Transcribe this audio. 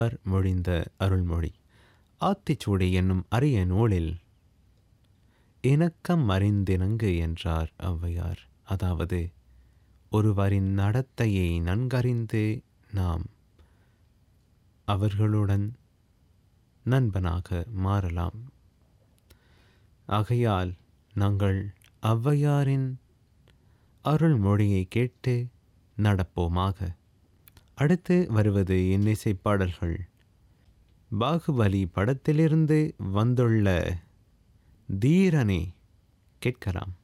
அவர் மொழிந்த அருள்மொழி ஆத்திச்சூடி என்னும் அரிய நூலில் இணக்கம் அறிந்திணங்கு என்றார் ஔவையார் அதாவது ஒருவரின் நடத்தையை நன்கறிந்து நாம் அவர்களுடன் நண்பனாக மாறலாம் ஆகையால் நாங்கள் ஔவையாரின் அருள்மொழியை கேட்டு நடப்போமாக அடுத்து வருவது இன்னிசை பாடல்கள் பாகுபலி படத்திலிருந்து வந்துள்ள தீரனை கேட்கலாம்